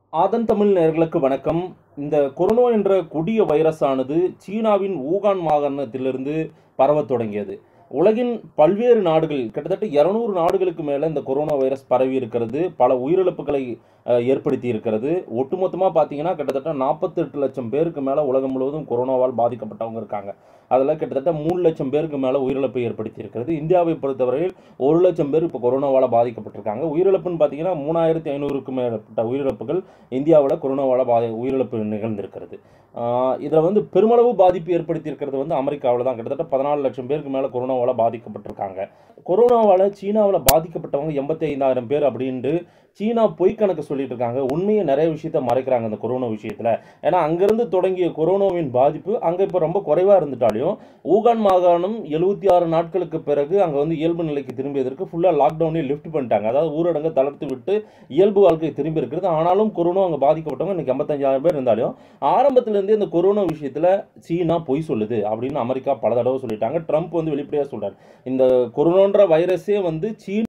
ஆதன் தமிழ் நேயர்களுக்கு வணக்கம் இந்த கொரோனா என்ற கொடிய வைரஸானது சீனாவின் ஊகான் மாகாணத்திலிருந்து பரவத் தொடங்கியது உலகின் பல்வேறு நாடுகள் கிட்டத்தட்ட இருநூறு நாடுகளுக்கு மேலே இந்த கொரோனா வைரஸ் பரவி இருக்கிறது பல உயிரிழப்புகளை அஹ், ஏற்படுத்தி இருக்கிறது ஒட்டுமொத்தமாக பார்த்தீங்கன்னா கிட்டத்தட்ட நாற்பத்தெட்டு லட்சம் பேருக்கு மேலே உலகம் முழுவதும் கொரோனாவால் பாதிக்கப்பட்டவங்க இருக்காங்க அதில் கிட்டத்தட்ட மூணு லட்சம் பேருக்கு மேலே உயிரிழப்பை ஏற்படுத்தி இருக்கிறது இந்தியாவை பொறுத்தவரையில் ஒரு லட்சம் பேர் இப்போ கொரோனாவால் பாதிக்கப்பட்டிருக்காங்க உயிரிழப்புன்னு பார்த்தீங்கன்னா மூணாயிரத்தி ஐநூறுக்கும் மேற்பட்ட உயிரிழப்புகள் இந்தியாவில் கொரோனாவால் பாதி உயிரிழப்பு நிகழ்ந்திருக்கிறது இதில் வந்து பெருமளவு பாதிப்பு ஏற்படுத்தி இருக்கிறது வந்து அமெரிக்காவில் தான் கிட்டத்தட்ட பதினாலு லட்சம் பேருக்கு மேலே கொரோனாவால் பாதிக்கப்பட்டிருக்காங்க கொரோனாவால் சீனாவில் பாதிக்கப்பட்டவங்க எண்பத்தி ஐந்தாயிரம் பேர் அப்படின்ட்டு சீனா பொய் கணக்கு சொல்லிட்டு இருக்காங்க உண்மையை நிறைய விஷயத்த மறைக்கிறாங்க இந்த கொரோனா விஷயத்தில் ஏன்னா அங்கேருந்து தொடங்கிய கொரோனாவின் பாதிப்பு அங்கே இப்போ ரொம்ப குறைவாக இருந்துட்டாலையும் ஊகான் மாகாணம் எழுபத்தி ஆறு நாட்களுக்கு பிறகு அங்கே வந்து இயல்பு நிலைக்கு திரும்பியதற்கு ஃபுல்லாக லாக்டவுனே லிஃப்ட் பண்ணிட்டாங்க அதாவது ஊரடங்கை தளர்த்து விட்டு இயல்பு வாழ்க்கை திரும்பி இருக்கிறது ஆனாலும் கொரோனா அங்கே பாதிக்கப்பட்டவங்க இன்னைக்கு எண்பத்தஞ்சாயிரம் பேர் இருந்தாலும் ஆரம்பத்திலேருந்தே இந்த கொரோனா விஷயத்தில் சீனா பொய் சொல்லுது அப்படின்னு அமெரிக்கா பல தடவை சொல்லிட்டாங்க ட்ரம்ப் வந்து வெளிப்படையாக சொல்றாரு இந்த கொரோனான்ற வைரஸே வந்து சீன